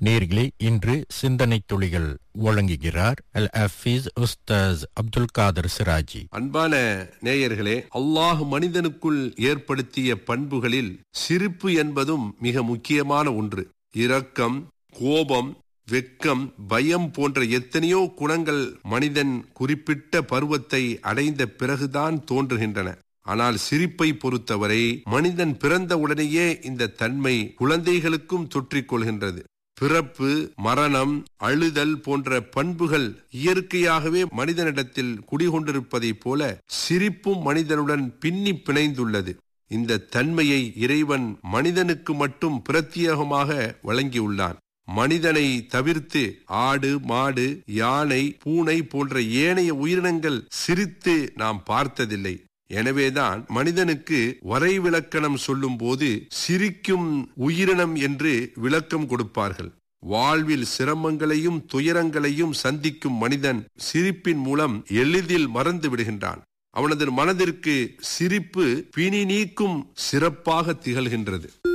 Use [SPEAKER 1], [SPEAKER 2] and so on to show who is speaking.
[SPEAKER 1] நேர்களே இன்று சிந்தனை துளிகள் வழங்குகிறார் அல் ஹஃபீஸ் உஸ்தாஸ் அப்துல் காதர் சிராஜி
[SPEAKER 2] அன்பான நேயர்களே அல்லாஹ் மனிதனுக்குள் ஏற்படுத்திய பண்புகளில் சிரிப்பு என்பதும் மிக முக்கியமான ஒன்று இரக்கம் கோபம் வெக்கம் பயம் போன்ற எத்தனையோ குணங்கள் மனிதன் குறிப்பிட்ட பருவத்தை அடைந்த பிறகுதான் தோன்றுகின்றன ஆனால் சிரிப்பை பொறுத்தவரை மனிதன் பிறந்த உடனேயே இந்த தன்மை குழந்தைகளுக்கும் தொற்றிக் கொள்கின்றது பிறப்பு மரணம் அழுதல் போன்ற பண்புகள் இயற்கையாகவே மனிதனிடத்தில் குடிகொண்டிருப்பதைப் போல சிரிப்பும் மனிதனுடன் பின்னி பிணைந்துள்ளது இந்த தன்மையை இறைவன் மனிதனுக்கு மட்டும் பிரத்யேகமாக வழங்கியுள்ளான் மனிதனை தவிர்த்து ஆடு மாடு யானை பூனை போன்ற ஏனைய உயிரினங்கள் சிரித்து நாம் பார்த்ததில்லை எனவேதான் மனிதனுக்கு வரைவிலக்கணம் சொல்லும் போது சிரிக்கும் உயிரினம் என்று விளக்கம் கொடுப்பார்கள் வாழ்வில் சிரமங்களையும் துயரங்களையும் சந்திக்கும் மனிதன் சிரிப்பின் மூலம் எளிதில் மறந்து விடுகின்றான் அவனது மனதிற்கு சிரிப்பு பிணி நீக்கும் சிறப்பாக திகழ்கின்றது